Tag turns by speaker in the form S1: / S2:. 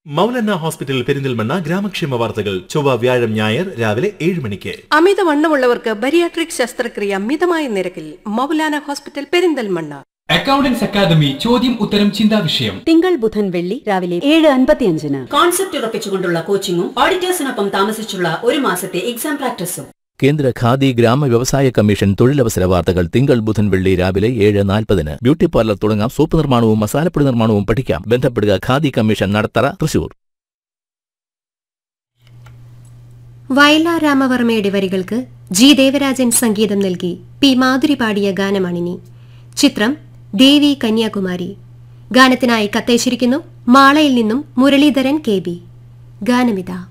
S1: മൗലന്ന hospital Perinthalmanna ഗ്രാമക്ഷേമ വാർത്തകൾ ചൊവ്വ വ്യാഴം ഞായർ രാവിലെ ഏഴ് മണിക്ക്
S2: അമിതവണ്ണമുള്ളവർക്ക് ബരിയാട്രിക് ശസ്ത്രക്രിയ മിതമായ നിരക്കിൽ Maulana hospital Perinthalmanna
S3: accountants academy ചോദ്യം ഉത്തരം ചിന്താ വിഷയം
S4: തിങ്കൾ ബുധൻ വെള്ളി രാവിലെ ഏഴ് അൻപത്തിയഞ്ചിന്
S5: കോൺസെപ്റ്റ് ഉറപ്പിച്ചുകൊണ്ടുള്ള കോച്ചിങ്ങും ഓഡിറ്റേഴ്സിനൊപ്പം താമസിച്ചുള്ള ഒരു മാസത്തെ എക്സാം പ്രാക്ടീസും
S6: കേന്ദ്ര ഖാദി ഗ്രാമ വ്യവസായ കമ്മീഷൻ തൊഴിലവസര വാർത്തകൾ തിങ്കൾ ബുധൻ വെള്ളി രാവിലെ ഏഴ് നാൽപ്പതിന് ബ്യൂട്ടി പാർലർ തുടങ്ങാം സോപ്പ് നിർമ്മാണവും മസാലപ്പൊടി നിർമ്മാണവും പഠിക്കാം ബന്ധപ്പെടുക ഖാദി കമ്മീഷൻ നടത്തറ തൃശൂർ
S7: വയലാർ രാമവർമ്മയുടെ വരികൾക്ക് ജി ദേവരാജൻ സംഗീതം നൽകി പി മാധുരി പാടിയ ഗാനമാണിനി ചിത്രം ദേവി കന്യാകുമാരി ഗാനത്തിനായി കത്തയച്ചിരിക്കുന്നു മാളയിൽ നിന്നും മുരളീധരൻ കെ ബി ഗാനമിതാ